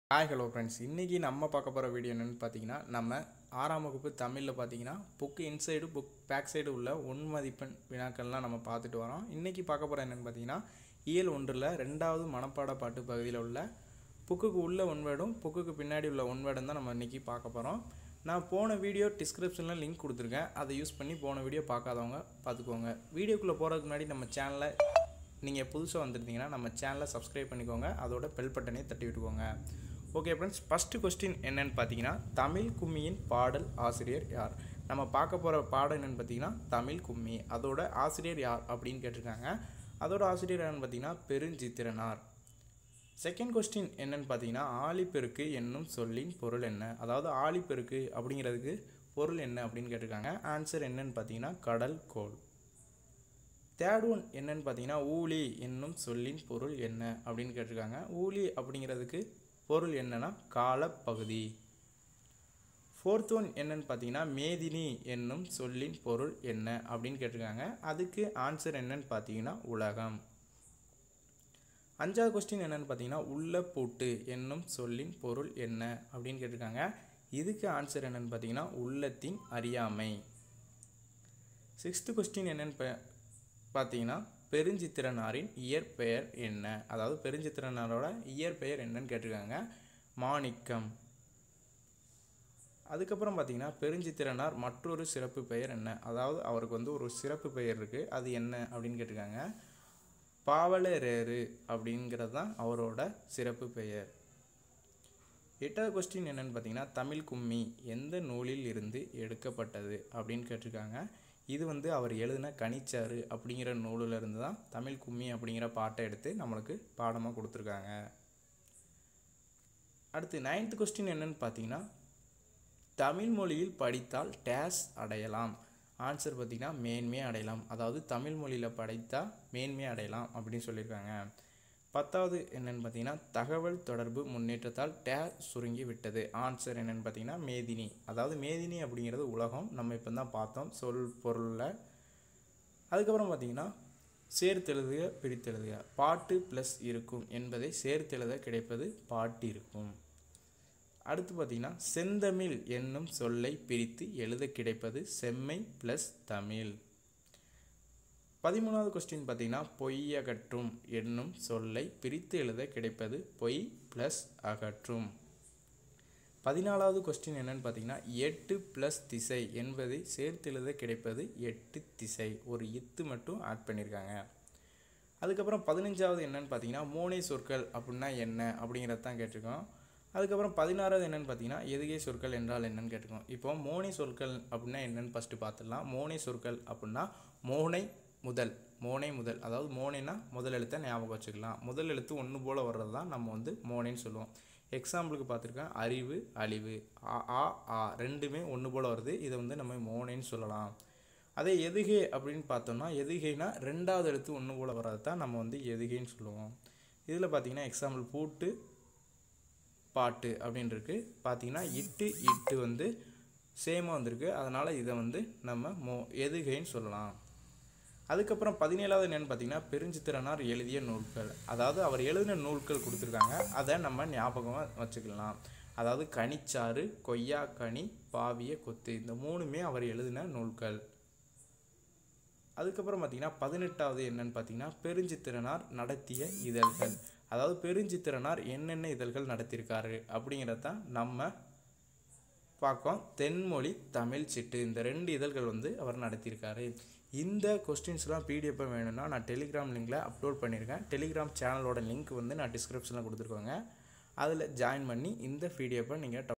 hi hello friends இன்றைக்கி நம்ம பார்க்க போகிற வீடியோ என்னென்னு பார்த்தீங்கன்னா நம்ம ஆறாம் வகுப்பு தமிழில் பார்த்தீங்கன்னா book inside book back side உள்ள ஒன் மதிப்பெண் வினாக்கள்லாம் நம்ம பார்த்துட்டு வரோம் இன்றைக்கி பார்க்க போகிற என்னென்னு பார்த்தீங்கன்னா இயல் ஒன்றில் ரெண்டாவது மனப்பாட பாட்டு பகுதியில் உள்ள புக்குக்கு உள்ள ஒன்வேர்டும் புக்குக்கு பின்னாடி உள்ள ஒன்வேர்டும் தான் நம்ம இன்றைக்கி பார்க்க போகிறோம் நான் போன வீடியோ டிஸ்கிரிப்ஷனில் லிங்க் கொடுத்துருக்கேன் அதை யூஸ் பண்ணி போன வீடியோ பார்க்காதவங்க பார்த்துக்கோங்க வீடியோக்குள்ளே போகிறதுக்கு முன்னாடி நம்ம சேனலை நீங்கள் புதுசாக வந்திருந்தீங்கன்னா நம்ம சேனலை சப்ஸ்கிரைப் பண்ணிக்கோங்க அதோட பெல் பட்டனை தட்டி விட்டுக்கோங்க ஓகே ஃப்ரெண்ட்ஸ் ஃபஸ்ட்டு கொஸ்டின் என்னன்னு பார்த்தீங்கன்னா தமிழ் கும்மியின் பாடல் ஆசிரியர் யார் நம்ம பார்க்க போகிற பாடம் என்னென்னு பார்த்தீங்கன்னா தமிழ் கும்மி அதோட ஆசிரியர் யார் அப்படின்னு கேட்டிருக்காங்க அதோட ஆசிரியர் யாருன்னு பார்த்தீங்கன்னா பெருஞ்சித்திரனார் செகண்ட் கொஸ்டின் என்னன்னு பார்த்தீங்கன்னா ஆழிப்பெருக்கு என்னும் சொல்லின் பொருள் என்ன அதாவது ஆழிப்பெருக்கு அப்படிங்கிறதுக்கு பொருள் என்ன அப்படின்னு கேட்டிருக்காங்க ஆன்சர் என்னன்னு பார்த்தீங்கன்னா கடல் கோள் தேர்ட் ஒன் என்னன்னு பார்த்தீங்கன்னா ஊழி என்னும் சொல்லின் பொருள் என்ன அப்படின்னு கேட்டிருக்காங்க ஊழி அப்படிங்கிறதுக்கு பொருள் என்னன்னா காலப்பகுதி ஃபோர்த் ஒன் என்னன்னு பார்த்தீங்கன்னா மேதினி என்னும் சொல்லின் பொருள் என்ன அப்படின்னு கேட்டிருக்காங்க அதுக்கு ஆன்சர் என்னன்னு பார்த்தீங்கன்னா உலகம் அஞ்சாவது கொஸ்டின் என்னன்னு பார்த்தீங்கன்னா உள்ள பூட்டு என்னும் சொல்லின் பொருள் என்ன அப்படின்னு கேட்டிருக்காங்க இதுக்கு ஆன்சர் என்னன்னு பார்த்தீங்கன்னா உள்ளத்தின் அறியாமை சிக்ஸ்த்து கொஸ்டின் என்னன்னு பா- பார்த்தீங்கன்னா பெருஞ்சித்திரனாரின் இயற்பெயர் என்ன அதாவது பெருஞ்சித்திரனாரோட இயற்பெயர் என்னன்னு கேட்டிருக்காங்க மாணிக்கம் அதுக்கப்புறம் பார்த்தீங்கன்னா பெருஞ்சித்திரனார் மற்றொரு சிறப்பு பெயர் என்ன அதாவது அவருக்கு வந்து ஒரு சிறப்பு பெயர் இருக்குது அது என்ன அப்படின்னு கேட்டிருக்காங்க பாவலரேறு அப்படிங்கிறது தான் அவரோட சிறப்பு பெயர் எட்டாவது கொஸ்டின் என்னன்னு பார்த்தீங்கன்னா தமிழ் கும்மி எந்த நூலில் இருந்து எடுக்கப்பட்டது அப்படின்னு கேட்டிருக்காங்க இது வந்து அவர் எழுதின கனிச்சாறு அப்படிங்கிற நூலில் இருந்து தான் தமிழ் கும்மி அப்படிங்கிற பாட்டை எடுத்து நம்மளுக்கு பாடமாக கொடுத்துருக்காங்க அடுத்து நைன்த் கொஸ்டின் என்னன்னு பார்த்தீங்கன்னா தமிழ் மொழியில் படித்தால் டேஸ் அடையலாம் ஆன்சர் பார்த்தீங்கன்னா மேன்மையை அடையலாம் அதாவது தமிழ் மொழியில் படித்தா மேன்மையை அடையலாம் அப்படின்னு சொல்லியிருக்காங்க பத்தாவது என்னன்னு பார்த்தீங்கன்னா தகவல் தொடர்பு முன்னேற்றத்தால் டே சுருங்கி விட்டது ஆன்சர் என்னன்னு பார்த்தீங்கன்னா மேதினி அதாவது மேதினி அப்படிங்கிறது உலகம் நம்ம இப்போ தான் பார்த்தோம் சொல் பொருளில் அதுக்கப்புறம் பார்த்தீங்கன்னா சேர்த்தெழுதுக பிரித்தெழுதுக பாட்டு ப்ளஸ் இருக்கும் என்பதை சேர்த்தெழுத கிடைப்பது பாட்டு இருக்கும் அடுத்து பார்த்தீங்கன்னா செந்தமிழ் என்னும் சொல்லை பிரித்து எழுத கிடைப்பது செம்மை ப்ளஸ் தமிழ் பதிமூணாவது கொஸ்டின் பார்த்தீங்கன்னா பொய்யகற்றும் என்னும் சொல்லை பிரித்து எழுத கிடைப்பது பொய் ப்ளஸ் அகற்றும் பதினாலாவது கொஸ்டின் என்னன்னு பார்த்தீங்கன்னா எட்டு ப்ளஸ் திசை என்பதை சேர்த்து எழுத கிடைப்பது எட்டு திசை ஒரு இத்து மட்டும் ஆட் பண்ணியிருக்காங்க அதுக்கப்புறம் பதினஞ்சாவது என்னன்னு பார்த்தீங்கன்னா மோனை சொற்கள் அப்படின்னா என்ன அப்படிங்கிறது தான் கேட்டிருக்கோம் அதுக்கப்புறம் பதினாறாவது என்னன்னு பார்த்தீங்கன்னா எதுகை சொற்கள் என்றால் என்னன்னு கேட்டிருக்கோம் இப்போ மோனை சொற்கள் அப்படின்னா என்னன்னு ஃபஸ்ட்டு பார்த்துடலாம் மோனை சொற்கள் அப்படின்னா மோனை முதல் மோனை முதல் அதாவது மோனைனா முதல் எழுத்தை ஞாபகம் வச்சுக்கலாம் முதல் எழுத்து ஒன்று போல் வர்றது தான் நம்ம வந்து மோனைன்னு சொல்லுவோம் எக்ஸாம்பிளுக்கு பார்த்துருக்கேன் அறிவு அழிவு ஆ ஆ ஆ ரெண்டுமே ஒன்று போல் வருது இதை வந்து நம்ம மோனைன்னு சொல்லலாம் அதே எதுகை அப்படின்னு பார்த்தோம்னா எதுகைனா ரெண்டாவது எழுத்து ஒன்று போல் வர்றது தான் நம்ம வந்து எதுகைன்னு சொல்லுவோம் இதில் பார்த்தீங்கன்னா எக்ஸாம்பிள் பூட்டு பாட்டு அப்படின்னு இருக்கு பார்த்தீங்கன்னா இட்டு இட்டு வந்து சேமாக வந்திருக்கு அதனால் இதை வந்து நம்ம மோ எதுகைன்னு சொல்லலாம் அதுக்கப்புறம் பதினேழாவது என்னன்னு பார்த்தீங்கன்னா பெருஞ்சித்திரனார் எழுதிய நூல்கள் அதாவது அவர் எழுதின நூல்கள் கொடுத்துருக்காங்க அதை நம்ம ஞாபகமாக வச்சுக்கலாம் அதாவது கனிச்சாறு கொய்யாக்கனி பாவிய கொத்து இந்த மூணுமே அவர் எழுதின நூல்கள் அதுக்கப்புறம் பார்த்தீங்கன்னா பதினெட்டாவது என்னன்னு பார்த்தீங்கன்னா பெருஞ்சித்திரனார் நடத்திய இதழ்கள் அதாவது பெருஞ்சித்திரனார் என்னென்ன இதழ்கள் நடத்தியிருக்காரு அப்படிங்கிறத தான் நம்ம பார்க்கோம் தென்மொழி தமிழ் சிட்டு இந்த ரெண்டு இதழ்கள் வந்து அவர் நடத்தியிருக்காரு இந்த கொஸ்டின்ஸ்லாம் பிடிஎஃப் வேணும்னா நான் டெலிகிராம் லிங்கில் அப்லோட் பண்ணியிருக்கேன் டெலிகிராம் சேனலோட லிங்க் வந்து நான் டிஸ்கிரிப்ஷனில் கொடுத்துருக்கோங்க அதில் ஜாயின் பண்ணி இந்த பிடிஎஃப்பை நீங்கள்